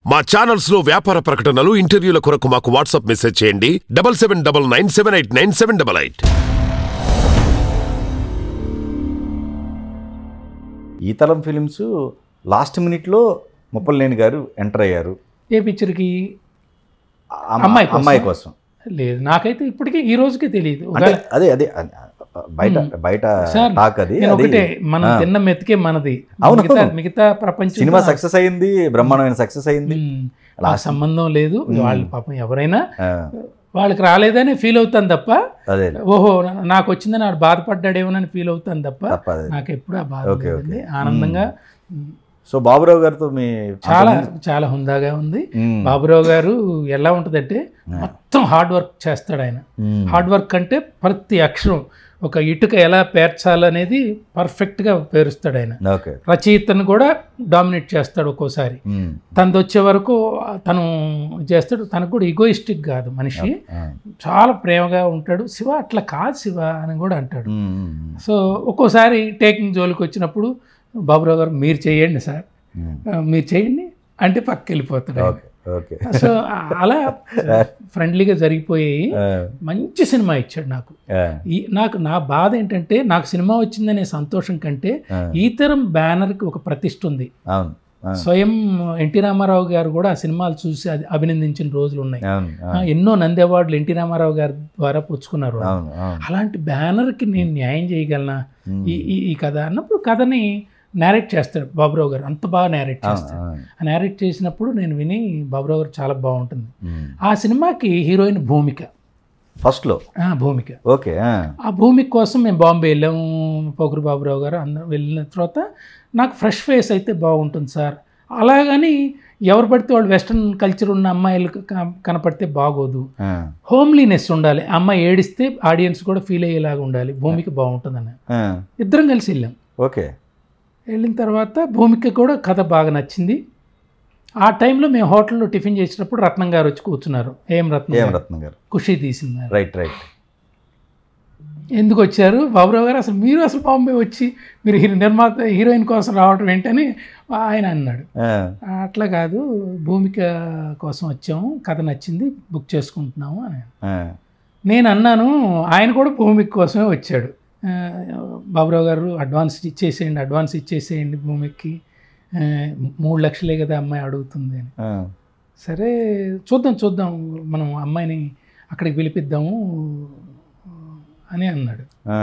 మా ఛానల్స్ లో వ్యాపార ప్రకటనలు ఇంటర్వ్యూల కొరకు మాకు వాట్సాప్ మెసేజ్ చేయండి double seven double nine seven eight nine seven double eight Ee Taram films last మినిట్లో ముప్పలనేని గారు ఎంటర్ అయ్యారు ఏ పిక్చర్కి అమ్మ- అమ్మాయి కోసం? అమ్మాయి కోసం లేదు నాకైతే ఇప్పటికీ ఈ రోజుకే తెలియదు అంటే అదే అదే అ- అ- బయట బయట సార్, టాక్ అది నేను అది ఒకటే మనం ఆ. తిన్న మెతికే మనది అవును, మిగతా అవును. మిగతా ప్రపంచం సినిమా సక్సెస్ అయింది బ్రహ్మాండమైన సక్సెస్ అయింది ఆ సంబంధం లేదు వాళ్ళు పాపం ఎవరైనా ఆ, వాళ్ళకి రాలేదని ఫీల్ అవుతాను తప్ప అదే ఓహో నా- నాకు వచ్చిందని వాడు బాధపడ్డాడేమోనని ఫీల్ అవుతాను తప్ప తప్ప అదే నాకు ఎప్పుడు ఆ బాధ ఓకే, లేదండి ఓకే. ఆనందంగా సో బాబురావు గారితో మీ చాలా చాలా హుందాగా ఉంది మ్మ్. బాబురావు గారు ఎలా ఉంటుందంటే మొత్తం హార్డ్ వర్క్ చేస్తాడు ఆయన మ్మ్. హార్డ్ వర్క్ అంటే ప్రతి అక్షరం ఒక ఇటుక ఎలా పేర్చాలనేది పర్ఫెక్ట్గా పేరుస్తాడు ఆయన ఓకే రచయితను కూడా డామినేట్ చేస్తాడు ఒక్కోసారి మ్మ్. తనది వచ్చే వరకు తను చేస్తాడు తనకు కూడా ఈగోయిస్టిక్ కాదు మనిషి ఆ. చాలా ప్రేమగా ఉంటాడు శివ అట్లా కాదు శివ అని కూడా అంటాడు మ్మ్. సో ఒక్కోసారి టేకింగ్ జోలికి వచ్చినప్పుడు బాబురావు గారు మీరు చేయండి సార్ మ్మ్. ఆ, మీరు చేయండి అంటే పక్కకి వెళ్ళిపోతాడు ఆయన. ఓకే ఓకే సో అలా ఫ్రెండ్లీగా జరిగిపోయాయి ఆ, మంచి సినిమా ఇచ్చాడు నాకు ఆ, ఈ నాకు నా బాధ ఏంటంటే నాకు సినిమా వచ్చిందనే సంతోషం కంటే ఆ. ఈ తరం బ్యానర్కి ఒక ప్రతిష్ఠ ఉంది అవును ఆ, స్వయం ఎన్టీ రామారావు గారు కూడా ఆ సినిమాలు చూసి అది అభినందించిన రోజులు ఉన్నాయి అవును ఆ, అవును ఎన్నో నంది అవార్డులు ఎన్టీ రామారావు గారి ద్వారా పుచ్చుకున్నారు వాళ్ళు. అవును అవును అలాంటి బ్యానర్కి నేను న్యాయం చేయగలనా మ్మ్. ఈ ఈ- ఈ కథ అన్నప్పుడు కథని నేరేట్ చేస్తాడు బాబురావు గారు అంత బాగా నేరేట్ అవును చేస్తాడు అవును ఆ నేరేట్ చేసినప్పుడు నేను విని బాబురావు గారు చాలా బాగుంటుంది మ్మ్. ఆ సినిమాకి హీరోయిన్ భూమిక ఫస్ట్లో ఆ, భూమిక ఓకే ఆ, ఆ భూమిక కోసం మేము బాంబే వెళ్ళాము పోకురు బాబురావు గారు అందరం వెళ్ళిన తర్వాత నాకు ఫ్రెష్ ఫేస్ అయితే బాగుంటుంది సార్ అలాగని ఎవరు పడితే వాళ్ళు వెస్ట్రన్ కల్చర్ ఉన్న అమ్మాయిలు క- కనపడితే బాగోదు ఆ, హోమ్లీనెస్ ఉండాలి అమ్మాయి ఏడిస్తే ఆడియన్స్ కూడా ఫీల్ అయ్యేలాగా ఉండాలి భూమిక బాగుంటుందని ఆ, ఇద్దరం కలిసి వెళ్ళాం ఓకే వెళ్ళిన తర్వాత భూమిక కూడా కథ బాగా నచ్చింది ఆ టైంలో మేము హోటల్లో టిఫిన్ చేసేటప్పుడు రత్నం గారు వచ్చి కూర్చున్నారు ఏం రత్నం ఏం గారు. రత్నం గారు ఖుషి తీసింది రైట్ రైట్ ఎందుకు వచ్చారు బాబురావు గారు అసలు మీరు అసలు బాంబే వచ్చి మీరు హీరో నిర్మాత హీరోయిన్ కోసం రావడం ఏంటని ఆయన అన్నాడు ఆ, అట్లా కాదు భూమిక కోసం వచ్చాము కథ నచ్చింది బుక్ చేసుకుంటున్నాము అని ఆ, నేను అన్నాను ఆయన కూడా భూమిక కోసమే వచ్చాడు ఆ, బాబురావు గారు అడ్వాన్స్ ఇచ్చేసేయండి అడ్వాన్స్ ఇచ్చేసేయండి భూమికి ఆ, మూడు లక్షలే కదా అమ్మాయి అడుగుతుంది అని ఆ, సరే చూద్దాం చూద్దాం మనం అమ్మాయిని అక్కడికి పిలిపిద్దాము అని అన్నాడు ఆ,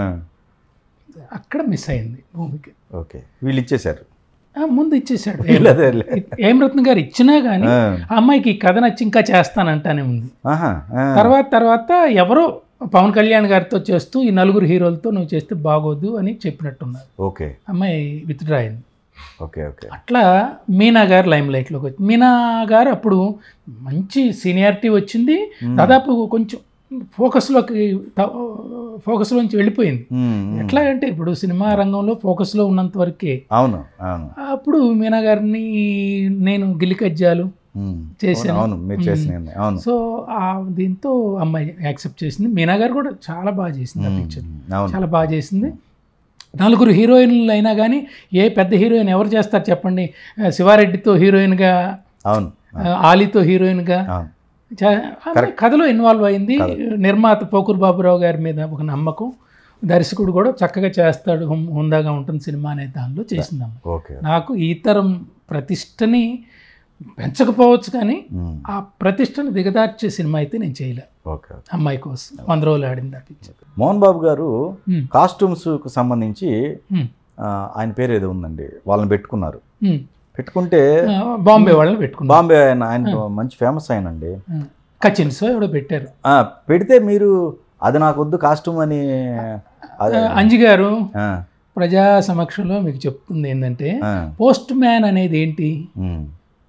అక్కడ మిస్ అయింది భూమికి ఓకే వీళ్ళు ఇచ్చేశారు ఆ, ముందు ఇచ్చేసాడు వీళ్ళు అదే లే. ఏం రత్న గారు ఇచ్చినా కానీ ఆ, ఆ అమ్మాయికి ఈ కథ నచ్చి ఇంకా చేస్తానంటానే ఉంది ఆహా, ఆ, తర్వాత తర్వాత ఎవరో పవన్ కళ్యాణ్ గారితో చేస్తూ ఈ నలుగురు హీరోలతో నువ్వు చేస్తే బాగోదు అని చెప్పినట్టున్నారు ఓకే అమ్మాయి విత్డ్రా అయింది ఓకే ఓకే అట్లా మీనా గారు లైమ్ లైట్లోకి వచ్చి మీనా గారు అప్పుడు మంచి సీనియారిటీ వచ్చింది దాదాపు కొంచెం ఫోకస్లోకి త- ఫోకస్లోంచి వెళ్ళిపోయింది మ్మ్, మ్మ్. ఎట్లా అంటే ఇప్పుడు సినిమా రంగంలో ఫోకస్లో ఉన్నంత వరకే అవును అవును అప్పుడు మీనా గారిని నేను గిల్లి కజ్జాలు మ్మ్. చేశాను. అవును మీరు చేసిన అవును సో ఆ దీంతో అమ్మాయి యాక్సెప్ట్ చేసింది మీనా గారు కూడా చాలా బాగా చేసింది ఆ మ్మ్. పిక్చర్ అవును చాలా బాగా చేసింది నలుగురు హీరోయిన్లు అయినా కానీ ఏ పెద్ద హీరోయిన్ ఎవరు చేస్తారు చెప్పండి ఆ, శివారెడ్డితో హీరోయిన్గా అవును ఆ, ఆలీతో హీరోయిన్గా అవును చా- ఆమె కథలో ఇన్వాల్వ్ అయింది నిర్మాత పోకూరు బాబురావు గారి మీద ఒక నమ్మకం దర్శకుడు కూడా చక్కగా చేస్తాడు హుం- హుందాగా ఉంటుంది సినిమా అనే దానిలో చేసింది అమ్మాయి ఓకే నాకు ఈ తరం ప్రతిష్టని పెంచకపోవచ్చు కానీ మ్మ్. ఆ ప్రతిష్టను దిగదార్చే సినిమా అయితే నేను చేయలే ఓకే ఓకే. అమ్మాయి కోసం వంద రోజులు ఆడింది ఆ పిక్చర్ మోహన్ బాబు గారు మ్మ్. కాస్ట్యూమ్స్కు సంబంధించి మ్మ్. ఆ, ఆయన పేరు ఏదో ఉందండి వాళ్ళని పెట్టుకున్నారు మ్మ్. పెట్టుకుంటే ఆ, బాంబే వాళ్ళని పెట్టుకున్నాం బాంబే ఆయన ఆయన మంచి ఫేమస్ ఆయనండి కచిన్స్ ఎవడో పెట్టారు ఆ, పెడితే మీరు అది నాకు వద్దు కాస్ట్యూమ్ అని అదే, ఆ, అంజి గారు ఆ, ప్రజా సమక్షంలో మీకు చెప్తుంది ఏంటంటే ఆ, పోస్ట్ మ్యాన్ అనేది ఏంటి మ్మ్.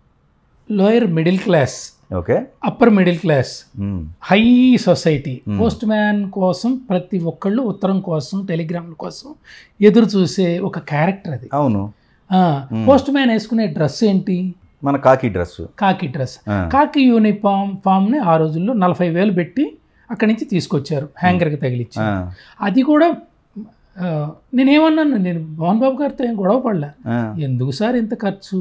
Lower middle class okay upper middle class మ్మ్. హై సొసైటీ పోస్ట్ మ్యాన్ కోసం ప్రతి ఒక్కళ్ళు ఉత్తరం కోసం టెలిగ్రామ్ల కోసం ఎదురు చూసే ఒక క్యారెక్టర్ అది అవును పోస్ట్ మ్యాన్ వేసుకునే డ్రెస్ ఏంటి మన కాకి డ్రెస్ కాకి డ్రెస్ కాకి యూనిఫామ్ ఫామ్ని ఆ రోజుల్లో నలభై వేలు పెట్టి అక్కడి నుంచి తీసుకొచ్చారు హ్యాంగర్కి తగిలిచ్చి అది కూడా ఆ, నేనేమన్నాను నేను మోహన్ బాబు గారితో ఏం గొడవ పడలే ఎందుకు సార్ ఇంత ఖర్చు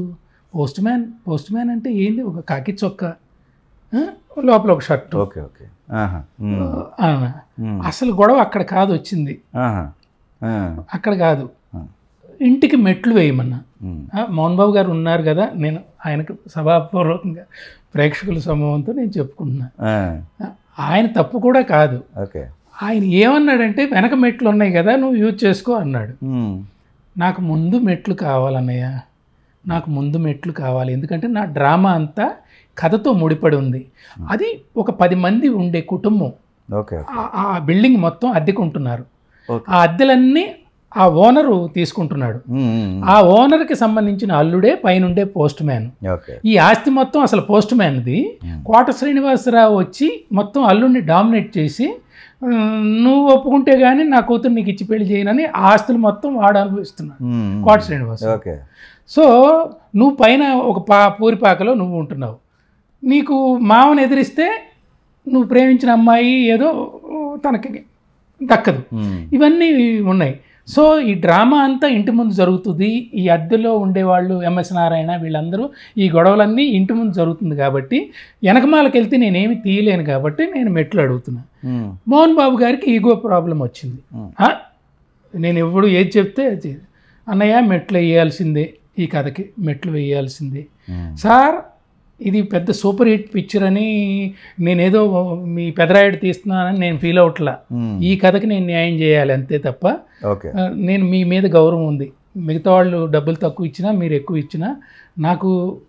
పోస్ట్ మ్యాన్ పోస్ట్ మ్యాన్ అంటే ఏంది ఒక కాకి చొక్క ఆ, లోపల ఒక షర్టు ఓకే ఓకే ఆహా ఉమ్. అన్న. ఉమ్. అసలు గొడవ అక్కడ కాదు వచ్చింది ఆహా ఆ. అక్కడ కాదు ఆ. ఇంటికి మెట్లు వేయమన్నా ఉమ్. ఆ, మోహన్ బాబు గారు ఉన్నారు కదా నేను ఆయనకు సభాపూర్వకంగా ప్రేక్షకుల సమూహంతో నేను చెప్పుకుంటున్నా ఆ. ఆ, ఆయన తప్పు కూడా కాదు ఓకే ఆయన ఏమన్నాడంటే వెనక మెట్లు ఉన్నాయి కదా నువ్వు యూజ్ చేసుకో అన్నాడు ఉమ్. నాకు ముందు మెట్లు కావాలన్నయ్య నాకు ముందు మెట్లు కావాలి ఎందుకంటే నా డ్రామా అంతా కథతో ముడిపడి ఉంది అది ఒక పది మంది ఉండే కుటుంబం ఓకే ఆ- ఆ బిల్డింగ్ మొత్తం అద్దెకుంటున్నారు ఓకే. ఆ అద్దెలన్నీ ఆ ఓనరు తీసుకుంటున్నాడు ఉమ్. ఉమ్. ఆ ఓనర్కి సంబంధించిన అల్లుడే పైనుండే పోస్ట్ మ్యాన్ ఓకే ఈ ఆస్తి మొత్తం అసలు పోస్ట్ మ్యాన్ది Hmm. కోట శ్రీనివాసరావు వచ్చి మొత్తం అల్లుడిని డామినేట్ చేసి "ఉమ్, నువ్వు ఒప్పుకుంటే కానీ నా కూతురు నీకు ఇచ్చి పెళ్లి చేయనని ఆ ఆస్తులు మొత్తం వాడు అనుభవిస్తున్నాడు ఉమ్. ఉమ్. కోట శ్రీనివాస్ ఓకే సో నువ్వు పైన ఒక పా పూరిపాకలో నువ్వు ఉంటున్నావు నీకు మామను ఎదిరిస్తే నువ్వు ప్రేమించిన అమ్మాయి ఏదో తనకి దక్కదు ఉమ్. ఇవన్నీ ఉన్నాయి సో ఈ డ్రామా అంతా ఇంటి ముందు జరుగుతుంది ఈ అద్దెలో ఉండేవాళ్ళు ఎంఎస్ నారాయణ వీళ్ళందరూ ఈ గొడవలన్నీ ఇంటి ముందు జరుగుతుంది కాబట్టి వెనకమాలకి వెళ్తే నేనేమి తీయలేను కాబట్టి నేను మెట్లు అడుగుతున్నా ఉమ్. మోహన్ బాబు గారికి ఈగో ప్రాబ్లం వచ్చింది Hmm. ఆ, నేను ఎప్పుడు ఏది చెప్తే అది అన్నయ్య మెట్లు వేయాల్సిందే ఈ కథకి మెట్లు వేయాల్సిందే ఉమ్. సార్ ఇది పెద్ద సూపర్ హిట్ పిక్చర్ అని నేనేదో మీ పెదరాయుడు తీస్తున్నానని నేను ఫీల్ అవట్లా ఉమ్. ఈ కథకి నేను న్యాయం చేయాలి అంతే తప్ప ఓకే ఆ, నేను మీ మీద గౌరవం ఉంది మిగతా వాళ్ళు డబ్బులు తక్కువ ఇచ్చినా మీరు ఎక్కువ ఇచ్చినా నాకు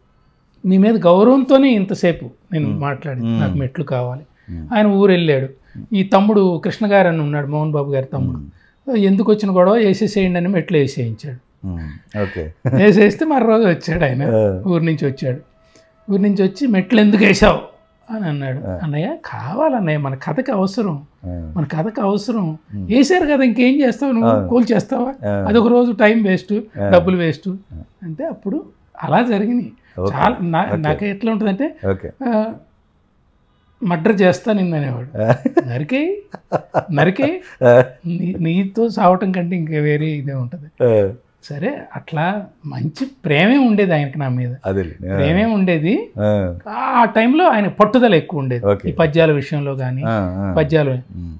మీ మీద గౌరవంతోనే ఇంతసేపు నేను మాట్లాడి మ్మ్. నాకు మెట్లు కావాలి మ్మ్. ఆయన ఊరు వెళ్ళాడు ఈ తమ్ముడు కృష్ణ గారు అని ఉన్నాడు మోహన్ బాబు గారి తమ్ముడు ఎందుకు వచ్చిన గొడవ వేసేసేయండి అని మెట్లు వేసేయించాడు ఉమ్. ఓకే వేసేస్తే మరో రోజు వచ్చాడు ఆయన ఆ. ఊరి నుంచి వచ్చాడు ఊరి నుంచి వచ్చి మెట్లు ఎందుకు వేసావు అని అన్నాడు అన్నయ్య కావాలన్నయ్య మన కథకి అవసరం ఆ. మన కథకు అవసరం వేసారు కదా ఇంకేం చేస్తావు నువ్వు కూల్ చేస్తావా ఆ. అదొక రోజు టైం వేస్ట్ డబ్బులు వేస్ట్ అంటే అప్పుడు అలా జరిగినాయి ఓకే. చాలా నా- నాకు ఎట్లా ఉంటుందంటే ఓకే మర్డర్ చేస్తా నిన్ను అనేవాడు నరికే నరికే నీ- నీతో సావటం కంటే ఇంకా వేరే ఇదే ఉంటుంది ఆ. సరే అట్లా మంచి ప్రేమే ఉండేది ఆయనకి నా మీద అదేలే ఆ. ప్రేమే ఉండేది ఆ. ఆ టైంలో ఆయన పట్టుదల ఎక్కువ ఉండేది ఓకే. ఈ పద్యాల విషయంలో కానీ ఆ. ఆ. పద్యాలు ఉమ్.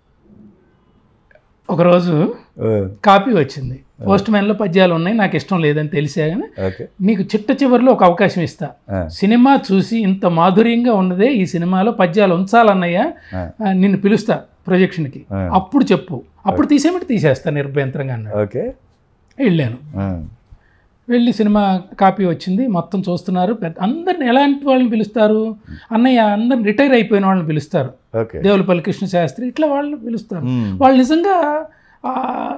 ఒకరోజు ఆ. కాపీ వచ్చింది పోస్ట్ మ్యాన్లో పద్యాలు ఉన్నాయి నాకు ఇష్టం లేదని తెలిసా కానీ ఓకే నీకు చిట్ట చివరిలో ఒక అవకాశం ఇస్తా ఆ. సినిమా చూసి ఇంత మాధుర్యంగా ఉన్నదే ఈ సినిమాలో పద్యాలు ఉంచాలన్నయ్య ఆ. ఆ, నిన్ను పిలుస్తా ప్రొజెక్షన్కి ఆ. అప్పుడు చెప్పు అప్పుడు తీసేయమంటే తీసేస్తా నిర్భయంతరంగా అన్నాడు ఓకే వెళ్ళాను ఆ. వెళ్ళి సినిమా కాపీ వచ్చింది మొత్తం చూస్తున్నారు పెద్ద అందరిని ఎలాంటి వాళ్ళని పిలుస్తారు అన్నయ్య అందరిని రిటైర్ అయిపోయిన వాళ్ళని పిలుస్తారు ఓకే దేవులపల్లి కృష్ణ శాస్త్రి ఇట్లా వాళ్ళని పిలుస్తారు ఉమ్. వాళ్ళు నిజంగా ఆ,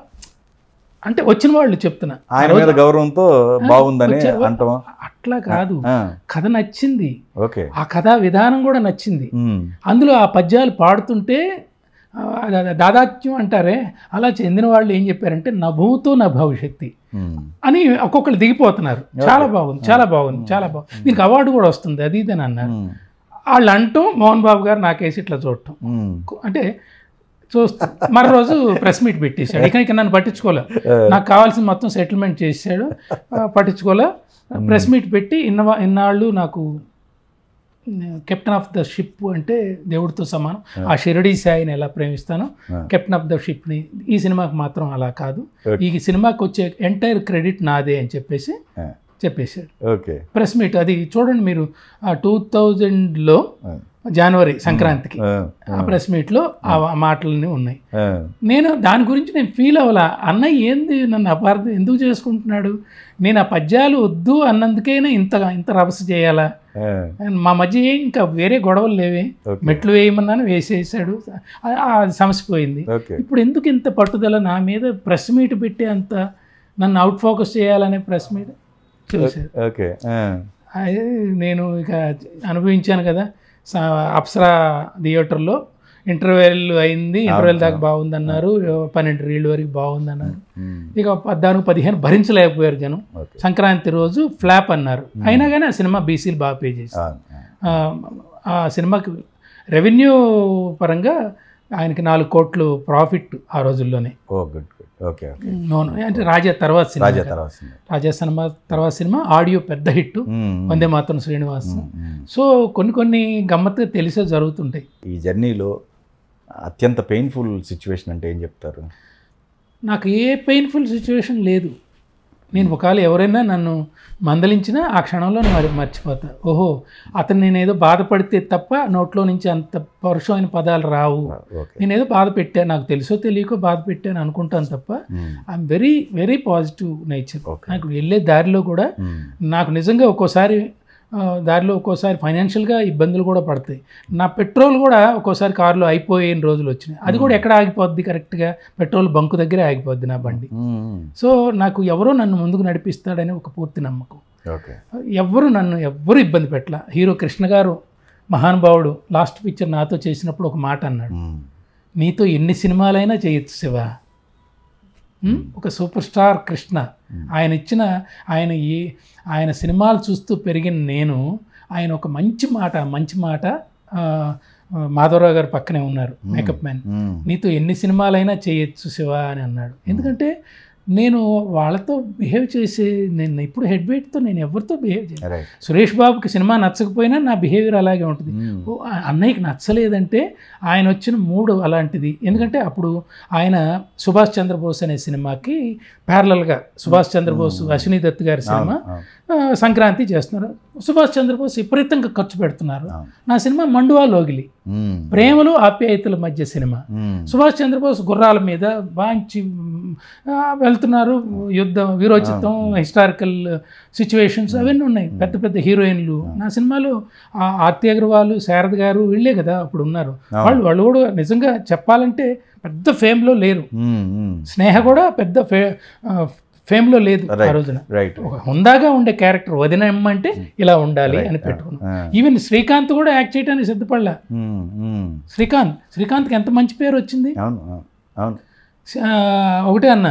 అంటే వచ్చిన వాళ్ళు చెప్తున్నా ఆయన మీద గౌరవంతో బాగుందని వచ్చారు. అంటాం అట్లా కాదు ఆ. కథ నచ్చింది ఓకే ఆ కథా విధానం కూడా నచ్చింది ఉమ్. అందులో ఆ పద్యాలు పాడుతుంటే ఆ, అది- అది దాదాత్యం అంటారే అలా చెందిన వాళ్ళు ఏం చెప్పారంటే నభూతో నా భవిష్యత్తి ఉమ్. అని ఒక్కొక్కరు దిగిపోతున్నారు చాలా బాగుంది చాలా బాగుంది చాలా బాగుంది దీనికి అవార్డు కూడా వస్తుంది అది ఇది అని అన్నారు ఉమ్. వాళ్ళు అంటూ మోహన్ బాబు గారు నాకేసి ఇట్లా చూడటం ఉమ్. అంటే చూస్తా మరో రోజు ప్రెస్ మీట్ పెట్టేశాడు ఇక ఇక నన్ను పట్టించుకోలే నాకు కావాల్సిన మొత్తం సెటిల్మెంట్ చేశాడు ఆ, పట్టించుకోలే ప్రెస్ మీట్ పెట్టి ఇన్న ఇన్నాళ్ళు నాకు కెప్టెన్ ఆఫ్ ద షిప్ అంటే దేవుడితో సమానం ఆ షిరడీ సాయిని ఎలా ప్రేమిస్తానో కెప్టెన్ ఆఫ్ ద షిప్ని ఈ సినిమాకి మాత్రం అలా కాదు ఈ సినిమాకి వచ్చే ఎంటైర్ క్రెడిట్ నాదే అని చెప్పేసి ఆ. చెప్పేశాడు ఓకే ప్రెస్ మీట్ అది చూడండి మీరు ఆ టూ థౌజండ్లో ఆ. జనవరి సంక్రాంతికి ఆ. ఆ ప్రెస్ మీట్లో ఆ ఆ మాటలన్నీ ఉన్నాయి ఆ. నేను దాని గురించి నేను ఫీల్ అవ్వాల అన్నయ్య ఏంది నన్ను అపార్థం ఎందుకు చేసుకుంటున్నాడు నేను ఆ పద్యాలు వద్దు అన్నందుకైనా ఇంత ఇంత రభస చేయాలా ఆ. మా మధ్య ఏం ఇంకా వేరే గొడవలు లేవే ఓకే. మెట్లు వేయమన్నాను వేసేసాడు ఆ- ఆ సమస్య పోయింది ఓకే ఇప్పుడు ఎందుకు ఇంత పట్టుదల నా మీద ప్రెస్ మీట్ పెట్టి అంత నన్ను అవుట్ ఫోకస్ చేయాలనే ప్రెస్ మీట్ చూశారు ఓకే ఆ. అది నేను ఇక అనుభవించాను కదా స- అప్సరా థియేటర్లో ఇంటర్వెల్ అయింది ఇంటర్వెల్ దాకా బాగుందన్నారు పన్నెండు రీళ్ళ వరకు బాగుందన్నారు ఉమ్. ఇక పద్నాలుగు పదిహేను భరించలేకపోయారు జనం ఓకే సంక్రాంతి రోజు ఫ్లాప్ అన్నారు అయినా కానీ ఆ సినిమా బీసీలు బాగా పే చేసి ఆ. ఆ. ఆ సినిమాకి రెవెన్యూ పరంగా ఆయనకి నాలుగు కోట్లు ప్రాఫిట్ ఆ రోజుల్లోనే ఓ గుడ్ గుడ్ ఓకే ఓకే నోను అంటే రాజా తర్వాత సినిమా రాజా కదా. తర్వాత సినిమా. రాజా సినిమా తర్వాత సినిమా ఆడియో పెద్ద హిట్ మ్మ్. వందే మాత్రం శ్రీనివాస్ మ్మ్. మ్మ్. సో కొన్ని కొన్ని గమ్మత్తుగా తెలిసే జరుగుతుంటాయి ఈ జర్నీలో అత్యంత పెయిన్ఫుల్ సిచ్యువేషన్ అంటే ఏం చెప్తారు నాకు ఏ పెయిన్ఫుల్ సిచ్యువేషన్ లేదు నేను ఒకవేళ ఎవరైనా నన్ను మందలించినా ఆ క్షణంలో మరి మర్చిపోతా ఓహో అతను నేనేదో బాధపడితే తప్ప నోట్లో నుంచి అంత పరుషమైన పదాలు రావు ఓకే నేనేదో బాధ పెట్టాను నాకు తెలుసో తెలియకో బాధ పెట్టాను అనుకుంటాను తప్ప మ్మ్. I'm very very positive nature Okay. నాకు వెళ్ళే దారిలో కూడా మ్మ్. నాకు నిజంగా ఒక్కోసారి ఆ, దారిలో ఒక్కోసారి ఫైనాన్షియల్గా ఇబ్బందులు కూడా పడతాయి నా పెట్రోల్ కూడా ఒక్కోసారి కారులో అయిపోయిన రోజులు వచ్చినాయి అది కూడా ఎక్కడ ఆగిపోద్ది కరెక్ట్గా పెట్రోల్ బంకు దగ్గరే ఆగిపోద్ది నా బండి మ్మ్. సో నాకు ఎవరో నన్ను ముందుకు నడిపిస్తాడని ఒక పూర్తి నమ్మకం ఓకే ఎవ్వరు నన్ను ఎవ్వరు ఇబ్బంది పెట్టల హీరో కృష్ణ గారు మహానుభావుడు లాస్ట్ పిక్చర్ నాతో చేసినప్పుడు ఒక మాట అన్నాడు మ్మ్. నీతో ఎన్ని సినిమాలైనా చేయొచ్చు శివ ఉమ్, ఒక సూపర్ స్టార్ కృష్ణ ఆయన ఇచ్చిన ఆయన ఏ ఆయన సినిమాలు చూస్తూ పెరిగిన నేను ఆయన ఒక మంచి మాట మంచి మాట ఆ, ఆ, మాధవరావు గారు పక్కనే ఉన్నారు మేకప్ మ్యాన్ మ్మ్. నీతో ఎన్ని సినిమాలైనా చేయొచ్చు శివ అని అన్నాడు ఎందుకంటే నేను వాళ్ళతో బిహేవ్ చేసే నేను ఇప్పుడు హెడ్ వెయిట్తో నేను ఎవరితో బిహేవ్ చేయను రైట్ సురేష్ బాబుకి సినిమా నచ్చకపోయినా నా బిహేవియర్ అలాగే ఉంటుంది మ్మ్. ఓ, ఆ అన్నయ్యకి నచ్చలేదంటే ఆయన వచ్చిన మూడు అలాంటిది ఎందుకంటే అప్పుడు ఆయన సుభాష్ చంద్రబోస్ అనే సినిమాకి ప్యారలల్గా సుభాష్ చంద్రబోస్ అశ్విని దత్ గారి సినిమా అవును, ఆ, సంక్రాంతి చేస్తున్నారు సుభాష్ చంద్రబోస్ విపరీతంగా ఖర్చు పెడుతున్నారు అవును. నా సినిమా మండువా లోగిలి మ్మ్. ప్రేమలు ఆప్యాయతల మధ్య సినిమా మ్మ్. సుభాష్ చంద్రబోస్ గుర్రాల మీద వాంచి ఆ, వెళ్తున్నారు యుద్ధం వీరోచితం హిస్టారికల్ సిచ్యువేషన్స్ అవన్నీ ఉన్నాయి పెద్ద పెద్ద హీరోయిన్లు నా సినిమాలో ఆ ఆర్తి అగర్వాల్ శారద గారు వీళ్ళే కదా అప్పుడు ఉన్నారు వాళ్ళు వాళ్ళు కూడా నిజంగా చెప్పాలంటే పెద్ద ఫేమ్లో లేరు మ్మ్. మ్మ్. స్నేహ కూడా పెద్ద ఫే ఆ, ఫేమ్లో లేదు ఆ Right. రోజున రైట్ ఒక హుందాగా ఉండే క్యారెక్టర్ వదినమ్మంటే ఇలా ఉండాలి అని పెట్టుకున్నాం ఆ. ఈవెన్ శ్రీకాంత్ కూడా యాక్ట్ చేయడానికి సిద్ధపడలా మ్మ్. మ్మ్. శ్రీకాంత్ శ్రీకాంత్కి ఎంత మంచి పేరు వచ్చింది అవును అవును. అవును ఆ, ఒకటే అన్న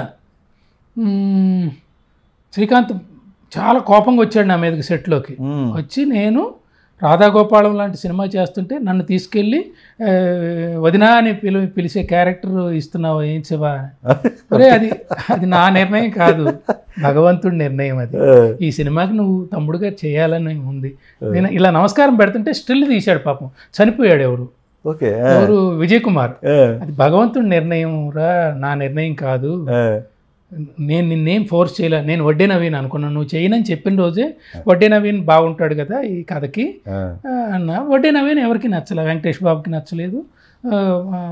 మ్మ్, శ్రీకాంత్ చాలా కోపంగా వచ్చాడు నా మీదకి సెట్లోకి మ్మ్. వచ్చి నేను రాధాగోపాలం లాంటి సినిమా చేస్తుంటే నన్ను తీసుకెళ్ళి ఆ, వదినా అని పిలి పిలిచే క్యారెక్టర్ ఇస్తున్నావు ఏం శివ ఒరే అది అది నా నిర్ణయం కాదు భగవంతుడి నిర్ణయం అది ఆ. ఈ సినిమాకి నువ్వు తమ్ముడుగా చేయాలని ఉంది నేను ఇలా నమస్కారం పెడుతుంటే స్టిల్ తీశాడు పాపం చనిపోయాడు ఎవరు ఓకే ఆ. ఎవరు విజయ్ కుమార్ ఆ. అది భగవంతుడి నిర్ణయం రా నా నిర్ణయం కాదు ఆ. నేను నిన్నేం ఫోర్స్ చేయలే నేను వడ్డే నవీన్ అనుకున్నాను నువ్వు చేయనని చెప్పిన రోజే వడ్డే నవీన్ బాగుంటాడు కదా ఈ కథకి ఆ. ఆ, అన్న వడ్డే నవీన్ ఎవరికి నచ్చలే వెంకటేష్ బాబుకి నచ్చలేదు ఆ, ఆ,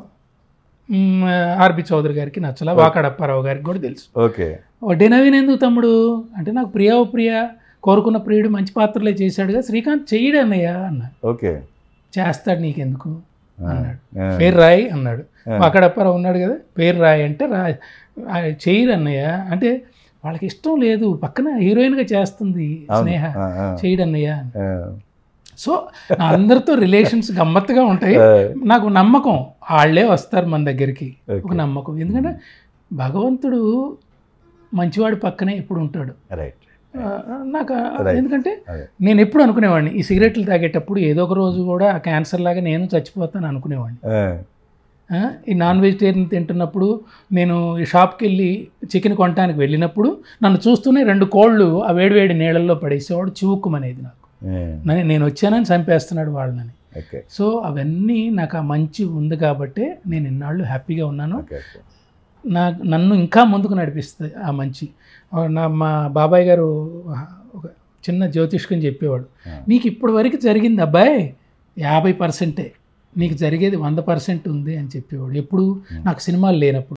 మ్, ఆర్బి చౌదరి గారికి నచ్చలే వాకాడప్పారావు గారికి కూడా తెలుసు ఓకే వడ్డే నవీన్ ఎందుకు తమ్ముడు అంటే నాకు ప్రియా ఓ ప్రియ కోరుకున్న ప్రియుడు మంచి పాత్రలే చేశాడుగా శ్రీకాంత్ చెయ్యడు అన్నయ్య అన్న ఓకే చేస్తాడు నీకెందుకు అన్నాడు ఆ. పేరు రాయి అన్నాడు వాకాడప్పారావు ఉన్నాడు కదా పేరు రాయి అంటే రా ఆ, చెయ్యరు అన్నయ్య అంటే వాళ్ళకి ఇష్టం లేదు పక్కన హీరోయిన్గా చేస్తుంది అవును. స్నేహ ఆ, ఆ. చేయడు అన్నయ్య ఆ. సో నా అందరితో రిలేషన్స్ గమ్మత్తుగా ఉంటాయి ఆ. నాకు నమ్మకం వాళ్ళే వస్తారు మన దగ్గరికి Okay. ఒక నమ్మకం ఎందుకంటే భగవంతుడు మంచివాడు పక్కనే ఎప్పుడు ఉంటాడు రైట్ ఆ, నాకు ఆ- Right. ఎందుకంటే అదే. నేను ఎప్పుడు అనుకునేవాడిని ఈ సిగరెట్లు తాగేటప్పుడు ఏదో ఒక రోజు కూడా ఆ క్యాన్సర్ లాగా నేను చచ్చిపోతాను అనుకునేవాడిని ఆ. ఆ, ఈ నాన్ వెజిటేరియన్ తింటున్నప్పుడు నేను ఈ షాప్కి వెళ్ళి చికెన్ కొనడానికి వెళ్ళినప్పుడు నన్ను చూస్తూనే రెండు కోళ్ళు ఆ వేడివేడి నీళ్ళల్లో పడేసేవాడు చివుక్కుమనేది నాకు ఆ. నే- నేను వచ్చానని చంపేస్తున్నాడు వాళ్ళని ఓకే సో అవన్నీ నాకు ఆ మంచి ఉంది కాబట్టే నేను ఇన్నాళ్ళు హ్యాపీగా ఉన్నాను ఓకే ఓకే నా నన్ను ఇంకా ముందుకు నడిపిస్తుంది ఆ మంచి ఆ, నా మా బాబాయ్ గారు ఒక చిన్న జ్యోతిష్కం చెప్పేవాడు ఆ. నీకు ఇప్పటి వరకు జరిగింది అబ్బాయి యాభై పర్సెంటే నీకు జరిగేది వంద పర్సెంట్ ఉంది అని చెప్పేవాడు ఎప్పుడు నాకు సినిమాలు లేనప్పుడు